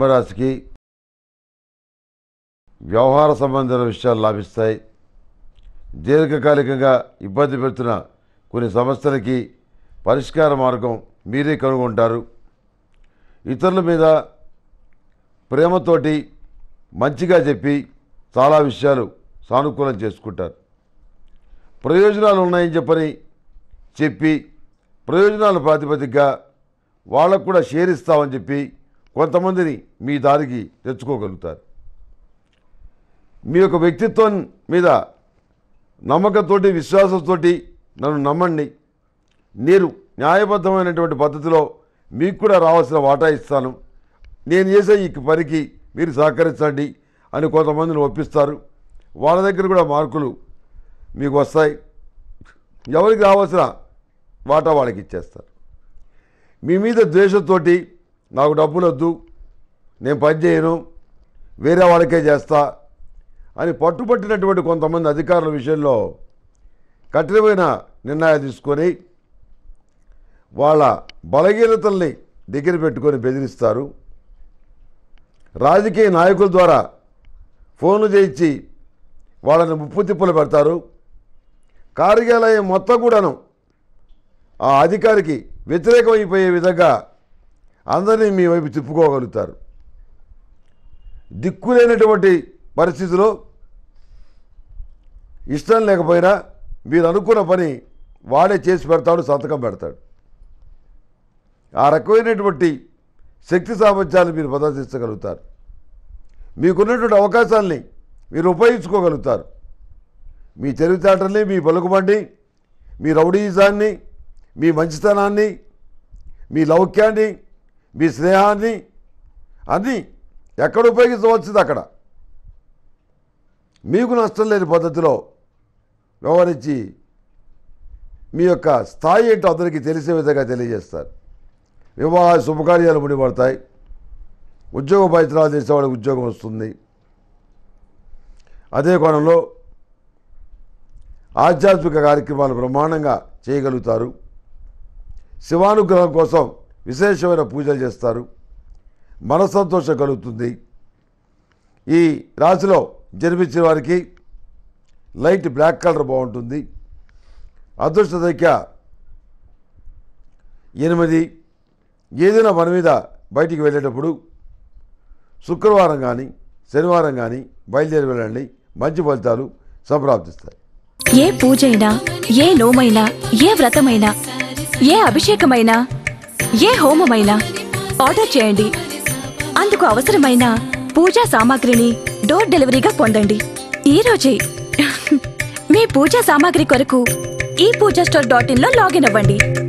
కుంభరాశికి వ్యవహార సంబంధించిన విషయాలు లాభిస్తాయి దీర్ఘకాలికంగా ఇబ్బంది పెడుతున్న కొన్ని సమస్యలకి పరిష్కార మార్గం మీరే కనుగొంటారు ఇతరుల మీద ప్రేమతోటి మంచిగా చెప్పి చాలా విషయాలు సానుకూలం చేసుకుంటారు ప్రయోజనాలు ఉన్నాయని చెప్పని చెప్పి ప్రయోజనాల ప్రాతిపదికగా వాళ్ళకు కూడా షేర్ ఇస్తామని చెప్పి కొంతమందిని మీ దారికి తెచ్చుకోగలుగుతారు మీ యొక్క వ్యక్తిత్వం మీద నమ్మకంతోటి విశ్వాసంతోటి నన్ను నమ్మండి నేను న్యాయబద్ధమైనటువంటి పద్ధతిలో మీకు కూడా రావాల్సిన వాటా ఇస్తాను నేను చేసే ఈ పనికి మీరు సహకరించండి అని కొంతమందిని ఒప్పిస్తారు వాళ్ళ దగ్గర కూడా మార్కులు మీకు వస్తాయి ఎవరికి రావాల్సిన వాటా వాళ్ళకి ఇచ్చేస్తారు మీ మీద ద్వేషంతోటి నాకు డబ్బులు వద్దు నేను పని చేయను వేరే వాళ్ళకే చేస్తా అని పట్టుబట్టినటువంటి కొంతమంది అధికారుల విషయంలో కఠినమైన నిర్ణయాలు తీసుకొని వాళ్ళ బలహీనతల్ని దగ్గర పెట్టుకొని బెదిరిస్తారు రాజకీయ నాయకుల ద్వారా ఫోన్లు చేయించి వాళ్ళని ముప్పు తిప్పులు పెడతారు కార్యాలయం మొత్తం కూడాను ఆ అధికారికి వ్యతిరేకమైపోయే విధంగా అందరినీ మీ వైపు తిప్పుకోగలుగుతారు దిక్కులేనటువంటి పరిస్థితిలో ఇష్టం లేకపోయినా మీరు అనుకున్న పని వాడే చేసి పెడతాడు సంతకం పెడతాడు ఆ రకమైనటువంటి శక్తి సామర్థ్యాలు మీరు ప్రదర్శించగలుగుతారు మీకున్నటువంటి అవకాశాల్ని మీరు ఉపయోగించుకోగలుగుతారు మీ తెలివితేటల్ని మీ పలుకుబండి మీ రౌడీజాన్ని మీ మంచితనాన్ని మీ లౌక్యాన్ని మీ స్నేహాన్ని అన్నీ ఎక్కడ ఉపయోగించవలసింది అక్కడ మీకు నష్టం లేని పద్ధతిలో వ్యవహరించి మీ యొక్క స్థాయి ఏంటో అందరికీ తెలిసే విధంగా తెలియజేస్తారు వివాహ శుభకార్యాలు ముడిపడతాయి ఉద్యోగ ప్రయత్నాలు చేసేవాళ్ళకి ఉద్యోగం వస్తుంది అదే కోణంలో ఆధ్యాత్మిక కార్యక్రమాలు బ్రహ్మాండంగా చేయగలుగుతారు శివానుగ్రహం కోసం విశేషమైన పూజలు చేస్తారు మనసంతోషం కలుగుతుంది ఈ రాశిలో జన్మించిన వారికి లైట్ బ్లాక్ కలర్ బాగుంటుంది అదృష్ట సంఖ్య ఎనిమిది ఏదైనా మన మీద బయటికి వెళ్ళేటప్పుడు శుక్రవారం కానీ శనివారం కానీ బయలుదేరి వెళ్ళండి మంచి ఫలితాలు సంప్రాప్తిస్తాయి ఏ పూజైనా ఏ నోమైనా ఏ వ్రతమైనా ఏ అభిషేకమైనా ఏ హోమమైనా ఆర్డర్ చేయండి అందుకు అవసరమైన పూజా సామాగ్రిని డోర్ డెలివరీగా పొందండి ఈ రోజే మీ పూజా సామాగ్రి కొరకు ఈ పూజా స్టోర్ డాట్ ఇన్ లో లాగిన్ అవ్వండి